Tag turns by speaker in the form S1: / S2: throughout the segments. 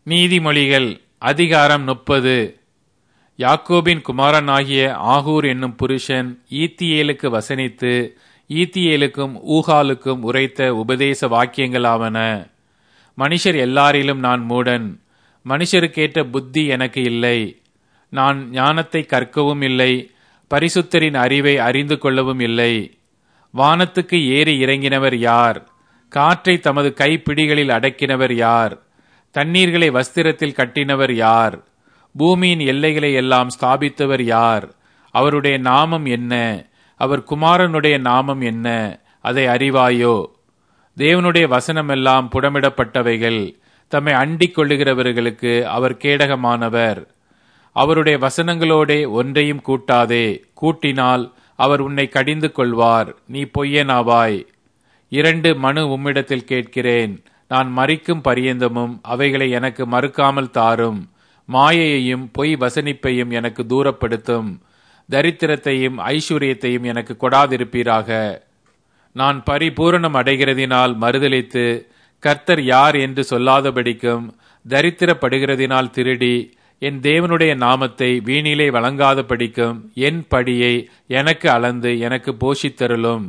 S1: நீதிமொழிகள் அதிகாரம் முப்பது யாக்கோபின் குமாரனாகிய ஆகூர் என்னும் புருஷன் ஈத்தியேலுக்கு வசனித்து ஈத்தியேலுக்கும் ஊகாலுக்கும் உரைத்த உபதேச வாக்கியங்களாவன மனுஷர் எல்லாரிலும் நான் மூடன் மனுஷருக்கேற்ற புத்தி எனக்கு இல்லை நான் ஞானத்தை கற்கவும் இல்லை பரிசுத்தரின் அறிவை அறிந்து கொள்ளவும் இல்லை வானத்துக்கு ஏறி இறங்கினவர் யார் காற்றை தமது கைப்பிடிகளில் அடக்கினவர் யார் தண்ணீர்களை வஸ்திரத்தில் கட்டினவர் யார் பூமியின் எல்லைகளை எல்லாம் ஸ்தாபித்தவர் யார் அவருடைய நாமம் என்ன அவர் குமாரனுடைய நாமம் என்ன அதை அறிவாயோ தேவனுடைய வசனமெல்லாம் புடமிடப்பட்டவைகள் தம்மை அண்டிக் கொள்ளுகிறவர்களுக்கு அவர் கேடகமானவர் அவருடைய வசனங்களோடே ஒன்றையும் கூட்டாதே கூட்டினால் அவர் உன்னை கடிந்து கொள்வார் நீ பொய்யனாவாய் இரண்டு மனு உம்மிடத்தில் கேட்கிறேன் நான் மறிக்கும் பரியந்தமும் அவைகளை எனக்கு மறுக்காமல் தாரும் மாயையையும் பொய் வசனிப்பையும் எனக்கு தூரப்படுத்தும் தரித்திரத்தையும் ஐஸ்வர்யத்தையும் எனக்கு கொடாதிருப்பீராக நான் பரிபூரணம் அடைகிறதினால் மறுதலித்து கர்த்தர் யார் என்று சொல்லாதபடிக்கும் தரித்திரப்படுகிறதினால் திருடி என் தேவனுடைய நாமத்தை வீணிலே வழங்காதபடிக்கும் என் படியை எனக்கு அளந்து எனக்கு போஷித்தருளும்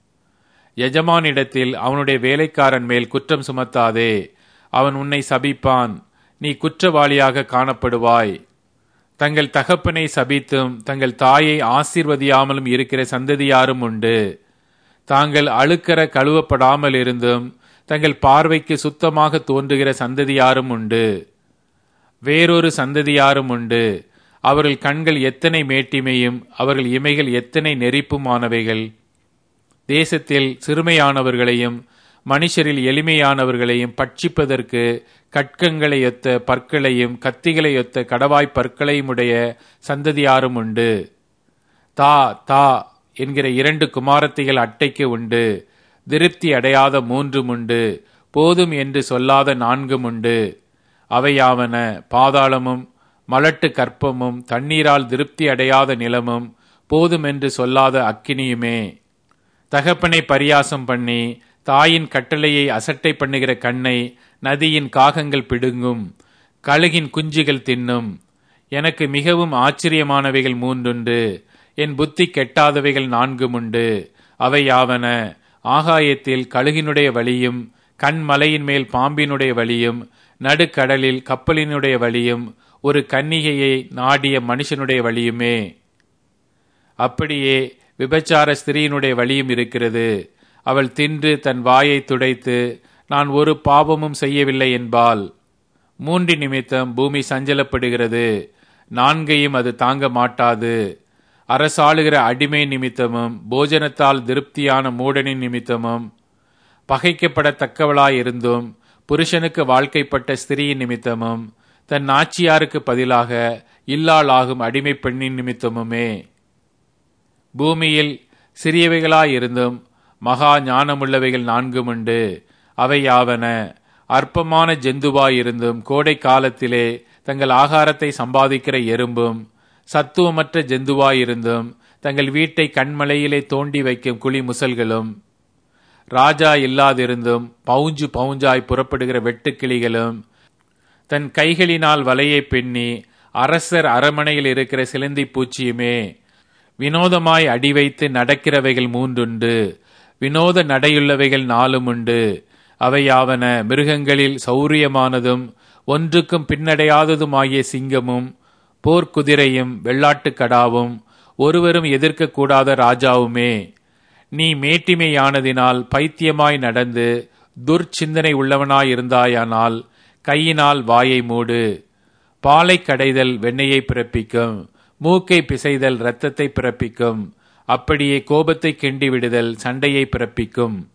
S1: எஜமானிடத்தில் அவனுடைய வேலைக்காரன் மேல் குற்றம் சுமத்தாதே அவன் உன்னை சபிப்பான் நீ குற்றவாளியாக காணப்படுவாய் தங்கள் தகப்பனை சபித்தும் தங்கள் தாயை ஆசீர்வதியாமலும் இருக்கிற சந்ததியாரும் உண்டு தாங்கள் அழுக்கற கழுவப்படாமல் இருந்தும் தங்கள் பார்வைக்கு சுத்தமாக தோன்றுகிற சந்ததியாரும் உண்டு வேறொரு சந்ததியாரும் உண்டு அவர்கள் கண்கள் எத்தனை மேட்டிமையும் அவர்கள் இமைகள் எத்தனை நெறிப்புமானவைகள் தேசத்தில் சிறுமையானவர்களையும் மனுஷரில் எளிமையானவர்களையும் பட்சிப்பதற்கு கட்கங்களை ஒத்த பற்களையும் கத்திகளை ஒத்த கடவாய் பற்களையும் உடைய சந்ததியாரும் உண்டு தா தா என்கிற இரண்டு குமாரத்திகள் அட்டைக்கு உண்டு திருப்தி அடையாத மூன்றும் உண்டு போதும் என்று சொல்லாத நான்கும் உண்டு அவையாவன பாதாளமும் மலட்டு கற்பமும் தண்ணீரால் திருப்தி அடையாத நிலமும் போதும் என்று சொல்லாத அக்கினியுமே தகப்பனை பரியாசம் பண்ணி தாயின் கட்டளையை அசட்டை பண்ணுகிற கண்ணை நதியின் காகங்கள் பிடுங்கும் கழுகின் குஞ்சுகள் தின்னும் எனக்கு மிகவும் ஆச்சரியமானவைகள் மூன்றுண்டு என் புத்தி கெட்டாதவைகள் நான்கும் உண்டு அவை யாவன ஆகாயத்தில் கழுகினுடைய வழியும் கண்மலையின் மேல் பாம்பினுடைய வழியும் நடுக்கடலில் கப்பலினுடைய வழியும் ஒரு கன்னிகையை நாடிய மனுஷனுடைய வழியுமே அப்படியே விபச்சார ஸ்திரீயினுடைய வழியும் இருக்கிறது அவள் தின்று தன் வாயை துடைத்து நான் ஒரு பாவமும் செய்யவில்லை என்பால் மூன்று நிமித்தம் பூமி சஞ்சலப்படுகிறது நான்கையும் அது தாங்க மாட்டாது அரசாளுகிற அடிமை நிமித்தமும் போஜனத்தால் திருப்தியான மூடனின் நிமித்தமும் பகைக்கப்படத்தக்கவளாயிருந்தும் புருஷனுக்கு வாழ்க்கைப்பட்ட ஸ்திரீயின் நிமித்தமும் தன் நாச்சியாருக்கு பதிலாக இல்லாளாகும் அடிமை பெண்ணின் நிமித்தமுமே பூமியில் சிறியவைகளாயிருந்தும் மகா ஞானமுள்ளவைகள் நான்கும் உண்டு அவை யாவன அற்பமான ஜந்துவாயிருந்தும் கோடை காலத்திலே தங்கள் ஆகாரத்தை சம்பாதிக்கிற எறும்பும் சத்துவமற்ற ஜந்துவாயிருந்தும் தங்கள் வீட்டை கண்மலையிலே தோண்டி வைக்கும் குழி முசல்களும் ராஜா இல்லாதிருந்தும் பவுஞ்சு பவுஞ்சாய் புறப்படுகிற வெட்டுக்கிளிகளும் தன் கைகளினால் வலையை பின்னி அரசர் அரமனையில் இருக்கிற சிலந்தி பூச்சியுமே வினோதமாய் அடி வைத்து நடக்கிறவைகள் மூன்றுண்டு வினோத நடையுள்ளவைகள் நாலும் உண்டு அவையாவன மிருகங்களில் சௌரியமானதும் ஒன்றுக்கும் பின்னடையாததுமாகிய சிங்கமும் போர்க்குதிரையும் வெள்ளாட்டுக்கடாவும் ஒருவரும் எதிர்க்கக்கூடாத ராஜாவுமே நீ மேட்டிமையானதினால் பைத்தியமாய் நடந்து துர்ச்சிந்தனை உள்ளவனாயிருந்தாயானால் கையினால் வாயை மூடு பாலை கடைதல் வெண்ணையை பிறப்பிக்கும் மூக்கை பிசைதல் இரத்தத்தை பிறப்பிக்கும் அப்படியே கோபத்தை கிண்டி விடுதல் சண்டையை பிறப்பிக்கும்